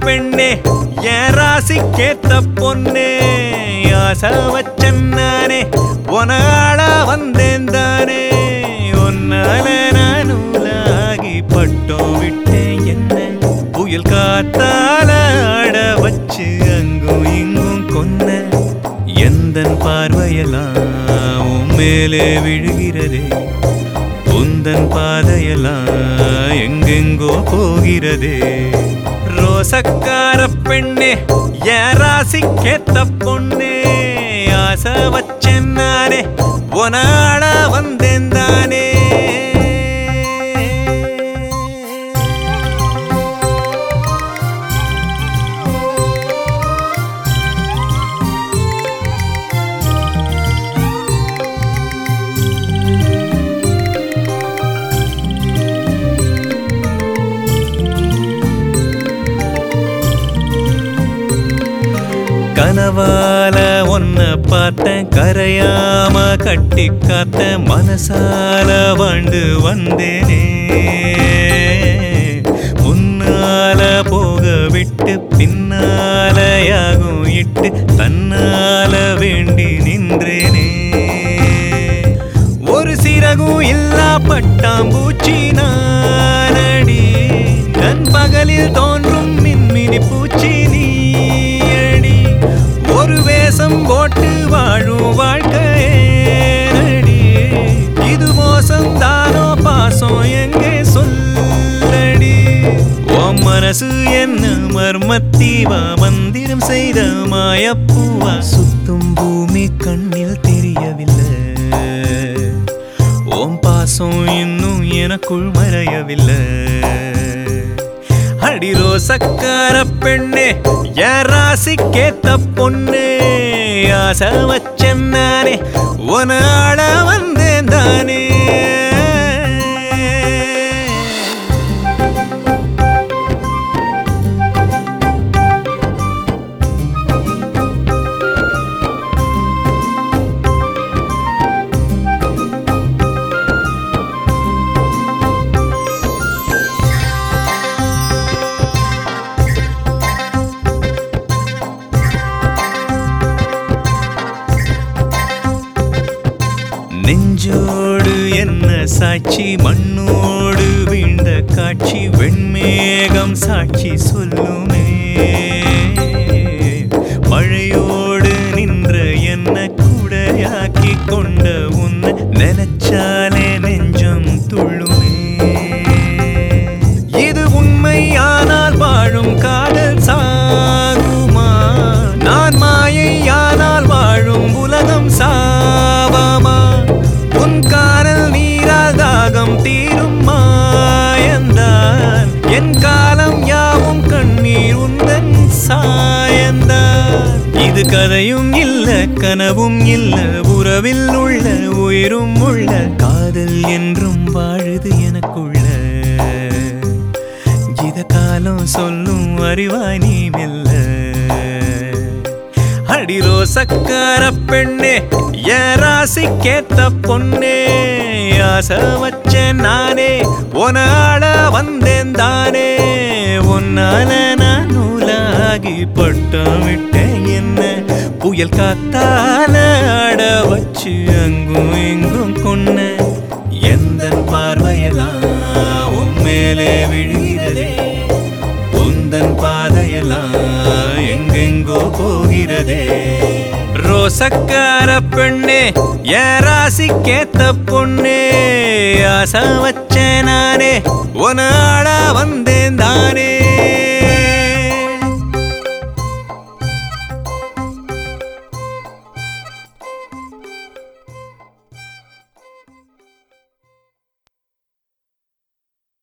பெண்ணே என் ராசிக்கேத்த பொண்ணே ஆசை வச்சன் நானே உனாள வந்தேன் தானே உன்னால நான் நூலாகி பட்டம் விட்டேன் என்ன புயல் காத்தால ஆட வச்சு அங்கும் இங்கும் கொன்ன எந்தன் பார்வையெல்லாம் உன் மேலே விழுகிறதே உந்தன் பாதையெல்லாம் எங்கெங்கோ போகிறதே ரோசக்கார பெண்ணே என் ராசிக்கேத்த பொண்ணே ஆசை வச்சேன் நானே உனாட வந்தேன் தானே கனவால ஒன்ன பார்த்தேன் கரையாம கட்டி காத்த மனசால வாழ்ந்து வந்தேனே முன்னால போக விட்டு பின்னால யாகும் இட்டு தன்னால வேண்டி நின்றேனே ஒரு சிறகும் இல்லா பட்டாம்பூச்சி நானடி கண் பகலில் தோன்றும் மின்மினி பூச்சி நீயடி ஒரு வேஷம் போட்டு வாழும் வாழ்க்கையேனடி இது மோசம் தானோ பாசம் எங்கே சொல்லடி உன் மனசு என்ன மர்மத்தீவா மந்திரம் செய்த மாயப்பூவா சுத்தும் பூமி கண்ணில் தெரியவில்லை ஓம் பாசம் இன்னும் எனக்குள் மறையவில்லை அடிரோ சக்கார பெண்ணே என் ராசிக்கேத்த பொண்ணே ஆசை வச்சேன் நானே உனாட வந்தேன் தானே நெஞ்சோடு என்ன சாட்சி மண்ணோடு வீழ்ந்த காட்சி வெண்மேகம் சாட்சி சொல்லுமே மழையோடு நின்ற என்ன கூடையாக்கி கொண்ட உன்னை நினைச்சாலே நெஞ்சம் துள்ளுமே இது உண்மையானால் வாழும் காதல் சாகுமா நான் மாயையானால் வாழும் உலகம் சாவாமா உன் காரல் நீரால் தாகம் தீரும் மாயந்தான் என் காலம் யாவும் கண்ணீர் உந்தன் சாயந்தான் இது கதையும் இல்ல கனவும் இல்ல உறவில் உள்ள உயிரும் உள்ள காதல் என்றும் வாழுது எனக்குள்ள இத காலம் சொல்லும் அறிவாய் நீ மெல்ல அடிரோ சக்கார பெண்ணே என் ராசிக்கேத்த பொண்ணே ஆசை வச்சேன் நானே உனாட வந்தேன் தானே உன்னால நான் நூலாகி பட்டம் விட்டேன் என்ன புயல் காத்தால ஆட வச்சு அங்கும் இங்கும் கொன்ன எந்த பார்வையெல்லாம் உன் மேலே விழுகிறதே உந்தன் பாதையெல்லாம் எங்கெங்கோ போகிறதே ரோசக்கார பெண்ணே என் ராசிக்கேத்த பொண்ணே ஆசை வச்சேன் நானே உனாட வந்தேன் தானே